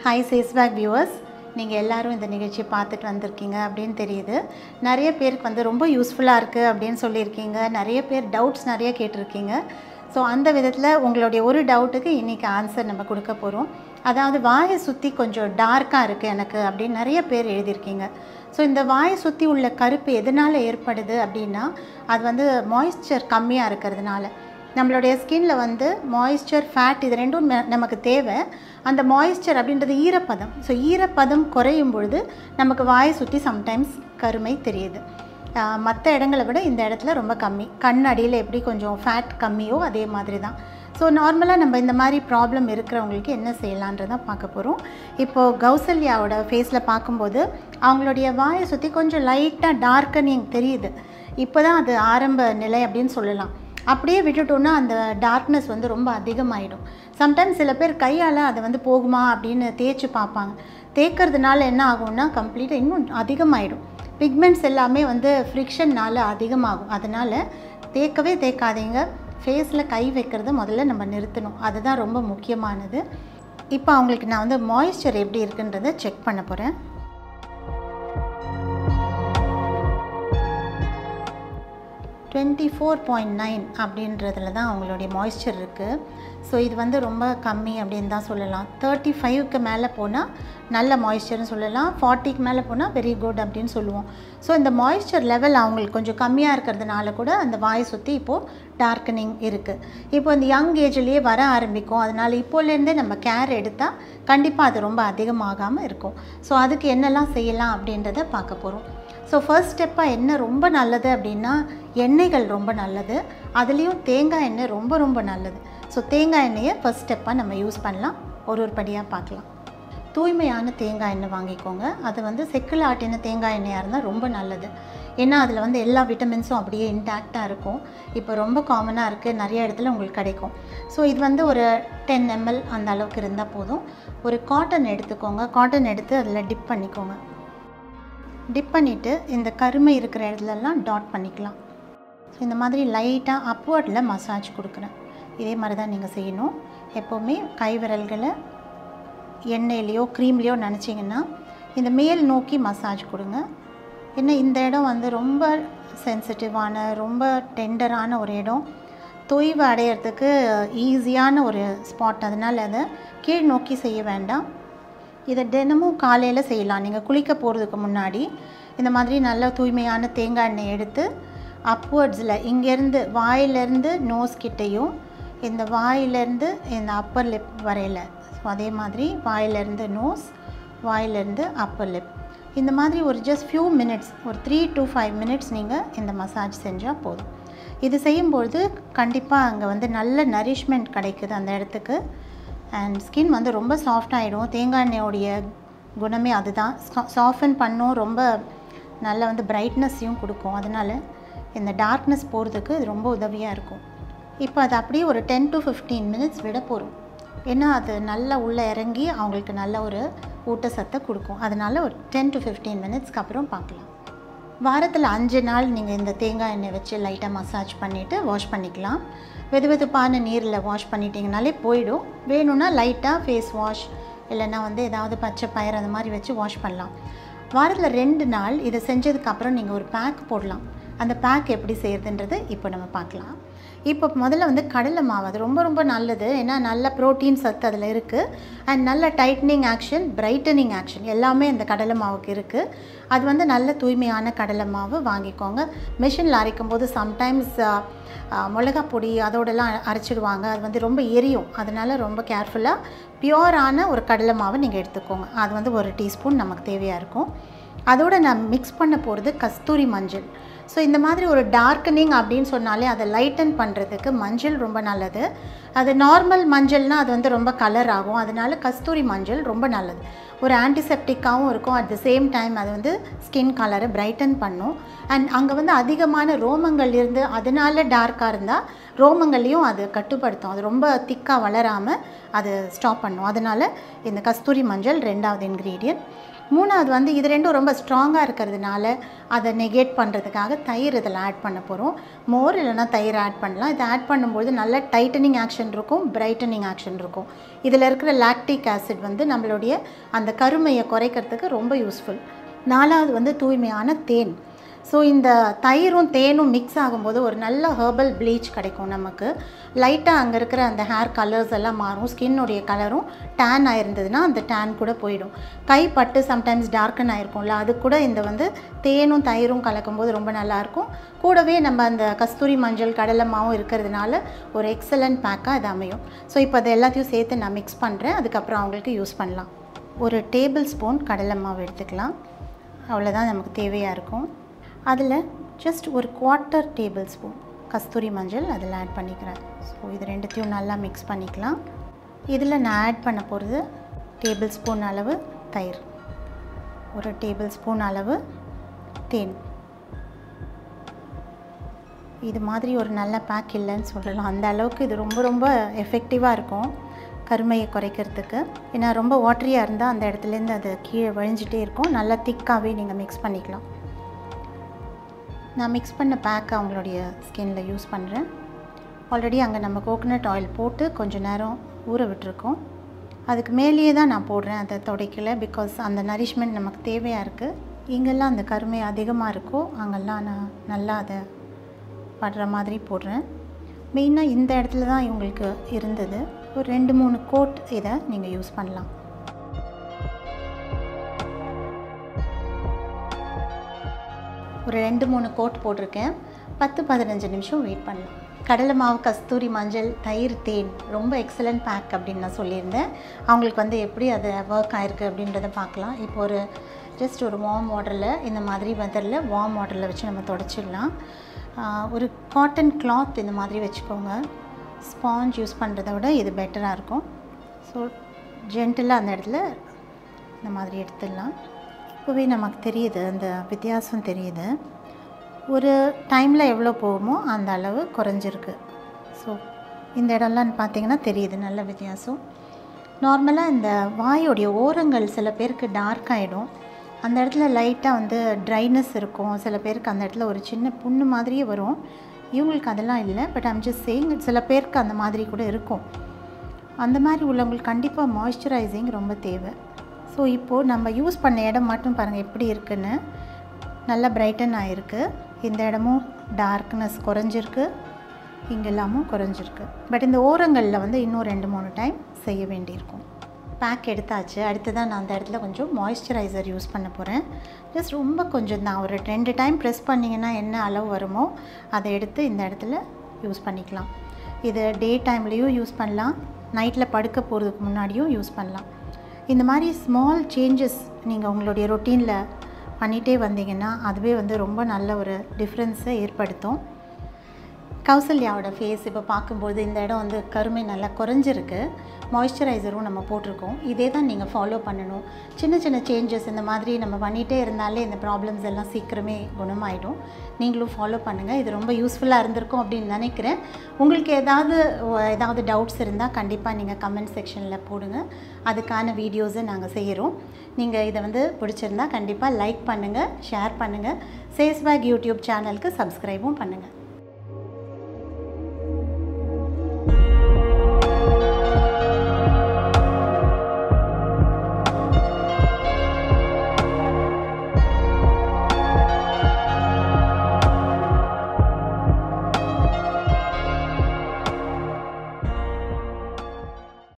hi சேஸ்பேக் viewers நீங்கள் எல்லாரும் இந்த நிகழ்ச்சியை பார்த்துட்டு வந்திருக்கீங்க அப்படின்னு தெரியுது நிறைய பேருக்கு வந்து ரொம்ப யூஸ்ஃபுல்லாக இருக்குது அப்படின்னு சொல்லியிருக்கீங்க நிறைய பேர் டவுட்ஸ் நிறைய கேட்டிருக்கீங்க ஸோ அந்த விதத்தில் உங்களுடைய ஒரு டவுட்டுக்கு இன்றைக்கி ஆன்சர் நம்ம கொடுக்க போகிறோம் அதாவது வாயை சுற்றி கொஞ்சம் டார்க்காக இருக்குது எனக்கு அப்படின்னு நிறைய பேர் எழுதியிருக்கீங்க ஸோ இந்த வாயை சுற்றி உள்ள கருப்பு எதனால் ஏற்படுது அப்படின்னா அது வந்து மாய்ஸ்சர் கம்மியாக இருக்கிறதுனால நம்மளுடைய ஸ்கின்ல வந்து மாய்ஸ்சர் ஃபேட் இது ரெண்டும் ந- நமக்கு தேவை அந்த மாய்ஸ்சர் அப்படின்றது ஈரப்பதம் ஸோ ஈரப்பதம் குறையும் பொழுது நமக்கு வாயை சுற்றி சம்டைம்ஸ் கருமை தெரியுது மற்ற இடங்களை விட இந்த இடத்துல ரொம்ப கம்மி கண் அடியில் எப்படி கொஞ்சம் ஃபேட் கம்மியோ அதே மாதிரி தான் ஸோ நார்மலாக நம்ம இந்த மாதிரி ப்ராப்ளம் இருக்கிறவங்களுக்கு என்ன செய்யலான்றதான் பார்க்க போகிறோம் இப்போது கௌசல்யாவோட ஃபேஸில் பார்க்கும்போது அவங்களுடைய வாயை சுற்றி கொஞ்சம் லைட்டாக டார்க்கனிங் தெரியுது இப்போ தான் அது ஆரம்ப நிலை அப்படின்னு சொல்லலாம் அப்படியே விட்டுட்டோன்னா அந்த டார்க்னஸ் வந்து ரொம்ப அதிகமாயிடும் சம்டைம்ஸ் சில பேர் கையால் அதை வந்து போகுமா அப்படின்னு தேய்ச்சி பார்ப்பாங்க தேய்க்கிறதுனால என்ன ஆகும்னா கம்ப்ளீட்டாக இன்னும் அதிகமாயிடும் பிக்மெண்ட்ஸ் எல்லாமே வந்து ஃப்ரிக்ஷன்னால் அதிகமாகும் அதனால் தேய்க்கவே தேய்க்காதீங்க ஃபேஸில் கை வைக்கிறத முதல்ல நம்ம நிறுத்தணும் அதுதான் ரொம்ப முக்கியமானது இப்போ அவங்களுக்கு நான் வந்து மாய்ஸ்சர் எப்படி இருக்குன்றதை செக் பண்ண போகிறேன் டுவெண்ட்டி ஃபோர் பாயிண்ட் நைன் அப்படின்றதுல தான் அவங்களுடைய மாய்ஸ்சர் இருக்குது ஸோ இது வந்து ரொம்ப கம்மி அப்படின்னு தான் சொல்லலாம் தேர்ட்டி ஃபைவ்க்கு மேலே போனால் நல்ல மாய்ஸ்சர்னு சொல்லலாம் ஃபார்ட்டிக்கு மேலே போனால் வெரி குட் அப்படின்னு சொல்லுவோம் ஸோ இந்த மாய்ஸ்சர் லெவல் அவங்களுக்கு கொஞ்சம் கம்மியாக இருக்கிறதுனால கூட அந்த வாயை சுற்றி இப்போது டார்க்கனிங் இருக்குது இப்போ இந்த யங் ஏஜ்லேயே வர ஆரம்பிக்கும் அதனால் இப்போலேருந்தே நம்ம கேர் எடுத்தால் கண்டிப்பாக அது ரொம்ப அதிகமாகாமல் இருக்கும் ஸோ அதுக்கு என்னெல்லாம் செய்யலாம் அப்படின்றத பார்க்க போகிறோம் ஸோ ஃபர்ஸ்ட் ஸ்டெப்பாக என்ன ரொம்ப நல்லது அப்படின்னா எண்ணெய்கள் ரொம்ப நல்லது அதுலேயும் தேங்காய் எண்ணெய் ரொம்ப ரொம்ப நல்லது ஸோ தேங்காய் எண்ணெயை ஃபர்ஸ்ட் ஸ்டெப்பாக நம்ம யூஸ் பண்ணலாம் ஒரு ஒரு படியாக பார்க்கலாம் தூய்மையான தேங்காய் எண்ணெய் வாங்கிக்கோங்க அது வந்து செக்கில் ஆட்டின தேங்காய் எண்ணெயாக இருந்தால் ரொம்ப நல்லது ஏன்னா அதில் வந்து எல்லா விட்டமின்ஸும் அப்படியே இன்டாக்டாக இருக்கும் இப்போ ரொம்ப காமனாக இருக்குது நிறைய இடத்துல உங்களுக்கு கிடைக்கும் ஸோ இது வந்து ஒரு டென் எம்எல் அந்த அளவுக்கு இருந்தால் போதும் ஒரு காட்டன் எடுத்துக்கோங்க காட்டன் எடுத்து அதில் டிப் பண்ணிக்கோங்க டிப் பண்ணிவிட்டு இந்த கருமை இருக்கிற இடத்துலலாம் டாட் பண்ணிக்கலாம் ஸோ இந்த மாதிரி லைட்டாக அப்வர்டில் மசாஜ் கொடுக்குறேன் இதே மாதிரி தான் நீங்கள் செய்யணும் எப்போவுமே கை விரல்களை எண்ணெயிலையோ க்ரீம்லேயோ நினச்சிங்கன்னா இந்த மேல் நோக்கி மசாஜ் கொடுங்க ஏன்னா இந்த இடம் வந்து ரொம்ப சென்சிட்டிவான ரொம்ப டெண்டரான ஒரு இடம் தொய்வு அடையிறதுக்கு ஈஸியான ஒரு ஸ்பாட் அதனால் அதை கீழ் நோக்கி செய்ய வேண்டாம் இதை தினமும் காலையில் செய்யலாம் நீங்கள் குளிக்க போகிறதுக்கு முன்னாடி இந்த மாதிரி நல்ல தூய்மையான தேங்காய் எண்ணெய் எடுத்து அப்வர்ட்ஸில் இங்கேருந்து வாயிலேருந்து நோஸ் கிட்டேயும் இந்த வாயிலேருந்து இந்த அப்பர் லிப் வரையில் ஸோ அதே மாதிரி வாயிலேருந்து நோஸ் வாயிலேருந்து அப்பர் லிப் இந்த மாதிரி ஒரு ஜஸ்ட் ஃபியூ மினிட்ஸ் ஒரு த்ரீ டு ஃபைவ் மினிட்ஸ் நீங்கள் இந்த மசாஜ் செஞ்சால் போதும் இது செய்யும்பொழுது கண்டிப்பாக அங்கே வந்து நல்ல நரிஷ்மெண்ட் கிடைக்குது அந்த இடத்துக்கு அண்ட் ஸ்கின் வந்து ரொம்ப சாஃப்ட் ஆகிடும் தேங்காய் எண்ணெயோடைய குணமே அதுதான் சாஃபன் பண்ணும் ரொம்ப நல்ல வந்து பிரைட்னஸையும் கொடுக்கும் அதனால் இந்த டார்க்னஸ் போகிறதுக்கு இது ரொம்ப உதவியாக இருக்கும் இப்போ அது அப்படியே ஒரு டென் டு ஃபிஃப்டீன் மினிட்ஸ் விட போகிறோம் ஏன்னா அது நல்லா உள்ளே இறங்கி அவங்களுக்கு நல்ல ஒரு ஊட்டச்சத்தை கொடுக்கும் அதனால் ஒரு டென் டு ஃபிஃப்டீன் மினிட்ஸ்க்கு அப்புறம் பார்க்கலாம் வாரத்தில் அஞ்சு நாள் நீங்கள் இந்த தேங்காய் எண்ணெய் வச்சு லைட்டாக மசாஜ் பண்ணிவிட்டு வாஷ் பண்ணிக்கலாம் வெது வெதுப்பான நீரில் வாஷ் பண்ணிட்டீங்கனாலே போயிடும் வேணும்னா லைட்டாக ஃபேஸ் வாஷ் இல்லைன்னா வந்து ஏதாவது பச்சை பயிர் அந்த மாதிரி வச்சு வாஷ் பண்ணலாம் வாரத்தில் ரெண்டு நாள் இதை செஞ்சதுக்கப்புறம் நீங்கள் ஒரு பேக் போடலாம் அந்த பேக் எப்படி செய்கிறதுன்றது இப்போ நம்ம பார்க்கலாம் இப்போ முதல்ல வந்து கடலை மாவு அது ரொம்ப ரொம்ப நல்லது ஏன்னா நல்ல ப்ரோட்டீன் சத்து அதில் இருக்குது அண்ட் நல்ல டைட்னிங் ஆக்ஷன் பிரைட்டனிங் ஆக்ஷன் எல்லாமே இந்த கடலை மாவுக்கு இருக்குது அது வந்து நல்ல தூய்மையான கடலை மாவு வாங்கிக்கோங்க மிஷினில் அரைக்கும் போது சம்டைம்ஸ் மிளகா பொடி அதோடலாம் அரைச்சிடுவாங்க அது வந்து ரொம்ப எரியும் அதனால் ரொம்ப கேர்ஃபுல்லாக பியோரான ஒரு கடலை மாவை நீங்கள் எடுத்துக்கோங்க அது வந்து ஒரு டீஸ்பூன் நமக்கு தேவையாக இருக்கும் அதோட நான் மிக்ஸ் பண்ண போகிறது கஸ்தூரி மஞ்சள் ஸோ இந்த மாதிரி ஒரு டார்க்கனிங் அப்படின்னு சொன்னாலே அதை லைட்டன் பண்ணுறதுக்கு மஞ்சள் ரொம்ப நல்லது அது நார்மல் மஞ்சள்னால் அது வந்து ரொம்ப கலர் ஆகும் அதனால கஸ்தூரி மஞ்சள் ரொம்ப நல்லது ஒரு ஆன்டிசெப்டிக்காகவும் இருக்கும் அட் த சேம் டைம் அது வந்து ஸ்கின் கலரை பிரைட்டன் பண்ணும் அண்ட் அங்கே வந்து அதிகமான ரோமங்கள் இருந்து அதனால டார்க்காக இருந்தால் ரோமங்களையும் அது கட்டுப்படுத்தும் அது ரொம்ப திக்காக வளராமல் அது ஸ்டாப் பண்ணும் அதனால் இந்த கஸ்தூரி மஞ்சள் ரெண்டாவது இன்க்ரீடியன்ட் மூணாவது வந்து இது ரெண்டும் ரொம்ப ஸ்ட்ராங்காக இருக்கிறதுனால அதை நெகேட் பண்ணுறதுக்காக தயிர் இதில் ஆட் பண்ண போகிறோம் மோர் இல்லைனா தயிர் ஆட் பண்ணலாம் இதை ஆட் பண்ணும்போது நல்ல டைட்டனிங் ஆக்ஷன் இருக்கும் பிரைட்டனிங் ஆக்ஷன் இருக்கும் இதில் இருக்கிற லாக்டிக் ஆசிட் வந்து நம்மளுடைய அந்த கருமையை குறைக்கிறதுக்கு ரொம்ப யூஸ்ஃபுல் நாலாவது வந்து தூய்மையான தேன் ஸோ இந்த தயிரும் தேனும் மிக்ஸ் ஆகும்போது ஒரு நல்ல ஹெர்பல் ப்ளீச் கிடைக்கும் நமக்கு லைட்டாக அங்கே இருக்கிற அந்த ஹேர் கலர்ஸ் எல்லாம் மாறும் ஸ்கின்னுடைய கலரும் டேன் ஆயிருந்ததுன்னா அந்த டேன் கூட போயிடும் கை பட்டு சம்டைம்ஸ் டார்க்கன் ஆயிருக்கும்ல அது கூட இந்த வந்து தேனும் தயிரும் கலக்கும்போது ரொம்ப நல்லாயிருக்கும் கூடவே நம்ம அந்த கஸ்தூரி மஞ்சள் கடலை மாவும் இருக்கிறதுனால ஒரு எக்ஸலண்ட் பேக்காக இது அமையும் ஸோ இப்போ அதை எல்லாத்தையும் சேர்த்து நான் மிக்ஸ் பண்ணுறேன் அதுக்கப்புறம் அவங்களுக்கு யூஸ் பண்ணலாம் ஒரு டேபிள் ஸ்பூன் கடலை மாவு எடுத்துக்கலாம் அவ்வளோதான் நமக்கு தேவையாக இருக்கும் அதில் ஜஸ்ட் ஒரு குவார்ட்டர் டேபிள் ஸ்பூன் கஸ்தூரி மஞ்சள் அதில் ஆட் பண்ணிக்கிறேன் ஸோ இது ரெண்டுத்தையும் நல்லா மிக்ஸ் பண்ணிக்கலாம் இதில் நான் ஆட் பண்ண போகிறது டேபிள் ஸ்பூன் அளவு தயிர் ஒரு டேபிள் ஸ்பூன் அளவு தேன் இது மாதிரி ஒரு நல்ல பேக் இல்லைன்னு சொல்லலாம் அந்த அளவுக்கு இது ரொம்ப ரொம்ப எஃபெக்டிவாக இருக்கும் கருமையை குறைக்கிறதுக்கு ஏன்னா ரொம்ப வாட்டரியாக இருந்தால் அந்த இடத்துலேருந்து அது கீழே வழிஞ்சிட்டே இருக்கும் நல்லா திக்காகவே நீங்கள் மிக்ஸ் பண்ணிக்கலாம் நான் மிக்ஸ் பண்ண பேக் அவங்களுடைய ஸ்கின்ல யூஸ் பண்ணுறேன் ஆல்ரெடி அங்கே நம்ம கோகனட் ஆயில் போட்டு கொஞ்சம் நேரம் ஊற விட்டுருக்கோம் அதுக்கு மேலேயே தான் நான் போடுறேன் அதை துடைக்கல பிகாஸ் அந்த நரிஷ்மெண்ட் நமக்கு தேவையாக இருக்குது எங்கெல்லாம் அந்த கருமை அதிகமாக இருக்கோ அங்கெல்லாம் நான் நல்லா அதை படுற மாதிரி போடுறேன் மெயினாக இந்த இடத்துல தான் இவங்களுக்கு இருந்தது ஒரு ரெண்டு மூணு கோட் இதை நீங்கள் யூஸ் பண்ணலாம் ஒரு ரெண்டு மூணு கோட் போட்டிருக்கேன் பத்து பதினஞ்சு நிமிஷம் வெயிட் பண்ணலாம் கடலை மாவு கஸ்தூரி மஞ்சள் தயிர் தேன் ரொம்ப எக்ஸலண்ட் பேக் அப்படின்னு நான் சொல்லியிருந்தேன் அவங்களுக்கு வந்து எப்படி அது ஒர்க் ஆயிருக்கு அப்படின்றத பார்க்கலாம் இப்போ ஒரு ஜஸ்ட் ஒரு வார்ம் வாட்டரில் இந்த மாதிரி வெதரில் வார்ம் வாட்டரில் வச்சு நம்ம தொடச்சிடலாம் ஒரு காட்டன் கிளாத் இந்த மாதிரி வச்சுக்கோங்க ஸ்பாஞ்ச் யூஸ் பண்ணுறத விட இது பெட்டராக இருக்கும் ஸோ ஜென்டிலாக அந்த இடத்துல இந்த மாதிரி எடுத்துடலாம் இப்போவே நமக்கு தெரியுது அந்த வித்தியாசம் தெரியுது ஒரு டைமில் எவ்வளோ போகுமோ அந்த அளவு குறைஞ்சிருக்கு ஸோ இந்த இடம்லாம் பார்த்தீங்கன்னா தெரியுது நல்ல வித்தியாசம் நார்மலாக இந்த வாயோடைய ஓரங்கள் சில பேருக்கு டார்க் ஆகிடும் அந்த இடத்துல லைட்டாக வந்து ட்ரைனஸ் இருக்கும் சில பேருக்கு அந்த இடத்துல ஒரு சின்ன புண்ணு மாதிரியே வரும் இவங்களுக்கு அதெல்லாம் இல்லை பட் ஐம் ஜஸ்ட் சேயிங் சில பேருக்கு அந்த மாதிரி கூட இருக்கும் அந்த மாதிரி உள்ளவங்களுக்கு கண்டிப்பாக மாய்ஸ்சரைசிங் ரொம்ப தேவை ஸோ இப்போது நம்ம யூஸ் பண்ண இடம் மட்டும் பாருங்கள் எப்படி இருக்குன்னு நல்லா பிரைட்டன் ஆகிருக்கு இந்த இடமும் டார்க்னஸ் குறைஞ்சிருக்கு இங்கெல்லாமும் குறைஞ்சிருக்கு பட் இந்த ஓரங்களில் வந்து இன்னும் ரெண்டு மூணு டைம் செய்ய வேண்டியிருக்கும் பேக் எடுத்தாச்சு அடுத்ததான் நான் அந்த இடத்துல கொஞ்சம் மாய்ஸ்சரைசர் யூஸ் பண்ண போகிறேன் ஜஸ்ட் ரொம்ப கொஞ்சம் தான் ஒரு ரெண்டு டைம் ப்ரெஸ் பண்ணிங்கன்னா என்ன அளவு வருமோ அதை எடுத்து இந்த இடத்துல யூஸ் பண்ணிக்கலாம் இது டே டைம்லேயும் யூஸ் பண்ணலாம் நைட்டில் படுக்க போகிறதுக்கு முன்னாடியும் யூஸ் பண்ணலாம் இந்த மாதிரி ஸ்மால் சேஞ்சஸ் நீங்கள் உங்களுடைய ரொட்டீனில் பண்ணிகிட்டே வந்தீங்கன்னா அதுவே வந்து ரொம்ப நல்ல ஒரு டிஃப்ரென்ஸை ஏற்படுத்தும் கௌசல்யாவோட ஃபேஸ் இப்போ பார்க்கும்போது இந்த இடம் வந்து கருமை நல்லா குறைஞ்சிருக்கு மாய்ஸ்சரைசரும் நம்ம போட்டிருக்கோம் இதே தான் நீங்கள் ஃபாலோ பண்ணணும் சின்ன சின்ன சேஞ்சஸ் இந்த மாதிரி நம்ம பண்ணிகிட்டே இருந்தாலே இந்த ப்ராப்ளம்ஸ் எல்லாம் சீக்கிரமே குணமாயிடும் நீங்களும் ஃபாலோ பண்ணுங்கள் இது ரொம்ப யூஸ்ஃபுல்லாக இருந்திருக்கும் அப்படின்னு நினைக்கிறேன் உங்களுக்கு ஏதாவது ஏதாவது டவுட்ஸ் இருந்தால் கண்டிப்பாக நீங்கள் கமெண்ட் செக்ஷனில் போடுங்க அதுக்கான வீடியோஸை நாங்கள் செய்கிறோம் நீங்கள் இதை வந்து பிடிச்சிருந்தா கண்டிப்பாக லைக் பண்ணுங்கள் ஷேர் பண்ணுங்கள் சேஸ்பேக் யூடியூப் சேனலுக்கு சப்ஸ்கிரைபும் பண்ணுங்கள்